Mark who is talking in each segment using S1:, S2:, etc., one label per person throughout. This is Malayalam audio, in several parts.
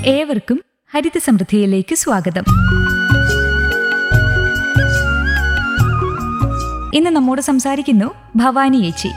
S1: ഏവർക്കും ഹരിത സമൃദ്ധിയിലേക്ക് സ്വാഗതം ഇന്ന് നമ്മോട് സംസാരിക്കുന്നു ഭവാനി ചേച്ചി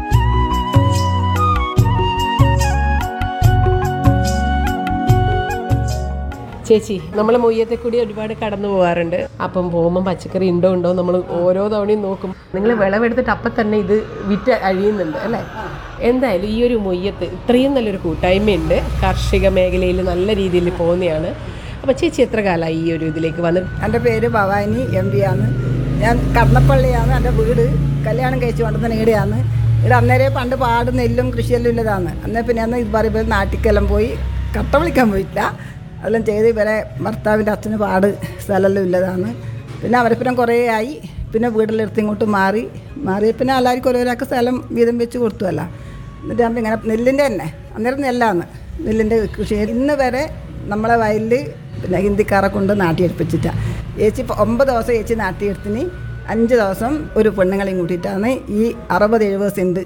S2: ചേച്ചി നമ്മൾ മൊയ്യത്തെ കൂടി ഒരുപാട് കടന്നു പോകാറുണ്ട് അപ്പം പോകുമ്പോൾ പച്ചക്കറി ഉണ്ടോ ഉണ്ടോ നമ്മൾ ഓരോ തവണയും നോക്കും നിങ്ങൾ വിളവെടുത്തിട്ട് അപ്പം തന്നെ ഇത് വിറ്റ് അഴിയുന്നുണ്ട് അല്ലേ എന്തായാലും ഈ ഒരു മൊയ്യത്ത് ഇത്രയും നല്ലൊരു കൂട്ടായ്മയുണ്ട് കാർഷിക മേഖലയിൽ നല്ല രീതിയിൽ പോകുന്നതാണ് അപ്പോൾ ചേച്ചി എത്ര കാലമായി ഈ ഒരു ഇതിലേക്ക് വന്ന്
S3: എൻ്റെ പേര് ഭവാനി എം പി ആണ് ഞാൻ കടന്നപ്പള്ളിയാണ് എൻ്റെ വീട് കല്യാണം കഴിച്ച് കൊണ്ടുവന്ന ഈടെയാണ് ഇവിടെ അന്നേരെ പണ്ട് പാട് നെല്ലും കൃഷിയെല്ലാം ഉള്ളതാണ് അന്നേ പിന്നെ അന്ന് ഇത് പറയുമ്പോൾ നാട്ടിക്കെല്ലാം പോയി കട്ട വിളിക്കാൻ പോയിട്ടില്ല അതെല്ലാം ചെയ്ത് ഇവരെ ഭർത്താവിൻ്റെ അച്ഛന് പാട് സ്ഥലമെല്ലാം ഉള്ളതാണ് പിന്നെ അവരെപ്പിന്നെ കുറേ ആയി പിന്നെ വീട്ടിലെടുത്ത് ഇങ്ങോട്ട് മാറി മാറി പിന്നെ എല്ലാവർക്കും ഓരോരാൾക്ക് സ്ഥലം വീതം വെച്ച് കൊടുത്തുവല്ല എന്നിട്ട് നമ്മൾ ഇങ്ങനെ നെല്ലിൻ്റെ തന്നെ അന്നേരം നെല്ലാണ് നെല്ലിൻ്റെ കൃഷി ഇന്ന് വരെ നമ്മളെ വയലിൽ പിന്നെ ഹിന്ദിക്കാരെ കൊണ്ട് നാട്ടിയെടുപ്പിച്ചിട്ടാണ് ചേച്ചി ഇപ്പോൾ ഒമ്പത് ദിവസം ചേച്ചി നാട്ടിയെടുത്തിന് അഞ്ച് ദിവസം ഒരു പെണ്ണുങ്ങളെയും കൂട്ടിയിട്ടാണ് ഈ അറുപത് എഴുപത് സെൻറ്റ്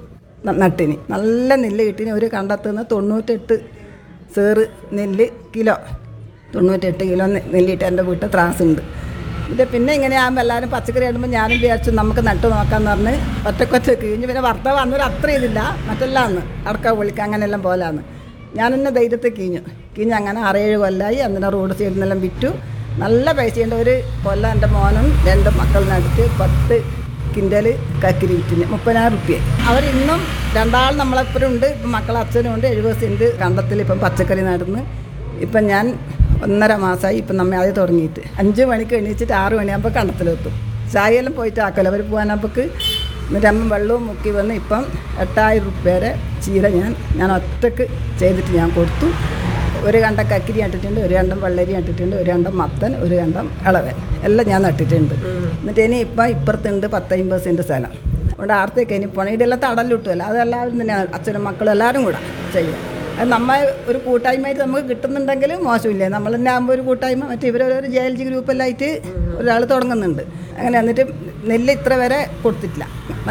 S3: ന- നട്ടിന് നല്ല നെല്ല് കിട്ടിന് ഒരു കണ്ടെത്തുന്ന തൊണ്ണൂറ്റെട്ട് സേറ് നെല്ല് കിലോ തൊണ്ണൂറ്റെട്ട് കിലോ നെ- നെല്ലിട്ട് എൻ്റെ വീട്ടിൽ ത്രാസുണ്ട് ഇത് പിന്നെ ഇങ്ങനെ ആകുമ്പോൾ എല്ലാവരും പച്ചക്കറി ഇടുമ്പോൾ ഞാനും വിചാരിച്ചു നമുക്ക് നട്ടു നോക്കാമെന്ന് പറഞ്ഞ് ഒറ്റക്കൊറ്റ കഴിഞ്ഞ് പിന്നെ ഭർത്താവ് അന്നൊരു അത്ര ഇതില്ല മറ്റെല്ലാം അന്ന് അടക്ക വിളിക്കുക അങ്ങനെയെല്ലാം പോലാന്ന് ഞാൻ എന്നെ ധൈര്യത്തിൽ കീഞ്ഞു കീഞ്ഞ് അങ്ങനെ ആറേഴ് കൊല്ലമായി അന്നിനെ റോഡ് സൈഡിൽ നിന്നെല്ലാം വിറ്റു നല്ല പൈസയുണ്ട് ഒരു കൊല്ലം എൻ്റെ മോനും രണ്ട് മക്കളിനടുത്ത് പത്ത് കിൻഡൽ കക്കിരി വിറ്റിന് മുപ്പതിനായിരം റുപ്യ അവരിന്നും രണ്ടാൾ നമ്മളെപ്പോഴും ഉണ്ട് ഇപ്പം മക്കളെ അച്ഛനും ഉണ്ട് എഴുപത് സെൻറ്റ് കണ്ടത്തിൽ ഇപ്പം പച്ചക്കറി നടന്ന് ഇപ്പം ഞാൻ ഒന്നര മാസമായി ഇപ്പം നമ്മെ അത് തുടങ്ങിയിട്ട് അഞ്ച് മണിക്ക് എണീച്ചിട്ട് ആറ് മണിയാകുമ്പോൾ കണ്ടത്തിലെത്തും ചായയെല്ലാം പോയിട്ട് ആക്കല്ലോ അവർ പോകാനാകുമ്പോൾക്ക് എന്നിട്ട് അമ്മ വെള്ളവും മുക്കി വന്ന് ഇപ്പം എട്ടായിരം റുപ്യ വരെ ചീര ഞാൻ ഞാൻ ഒറ്റക്ക് ചെയ്തിട്ട് ഞാൻ കൊടുത്തു ഒരു കണ്ടം കക്കിരി നട്ടിട്ടുണ്ട് ഒരു കണ്ടം വെള്ളരി നട്ടിട്ടുണ്ട് ഒരു കണ്ടം മത്തൻ ഒരു കണ്ടം ഇളവൻ എല്ലാം ഞാൻ നട്ടിട്ടുണ്ട് എന്നിട്ട് ഇനി ഇപ്പം ഇപ്പുറത്തുണ്ട് പത്തമ്പത് സെൻറ്റ് സ്ഥലം അതുകൊണ്ട് ആർത്തേക്ക് ഇനി പോകണം ഇവിടെയെല്ലാം തടൽ കിട്ടുമല്ലോ അതെല്ലാവരും തന്നെ അച്ഛനും മക്കളും എല്ലാവരും കൂടെ ചെയ്യും അത് നമ്മ ഒരു കൂട്ടായ്മയായിട്ട് നമുക്ക് കിട്ടുന്നുണ്ടെങ്കിൽ മോശമില്ല നമ്മൾ തന്നെ ആകുമ്പോൾ ഒരു കൂട്ടായ്മ മറ്റേ ഇവരൊരു ജെ എൽ ജി ഗ്രൂപ്പെല്ലാം ആയിട്ട് ഒരാൾ തുടങ്ങുന്നുണ്ട് അങ്ങനെ എന്നിട്ട് നെല്ല് ഇത്ര വരെ കൊടുത്തിട്ടില്ല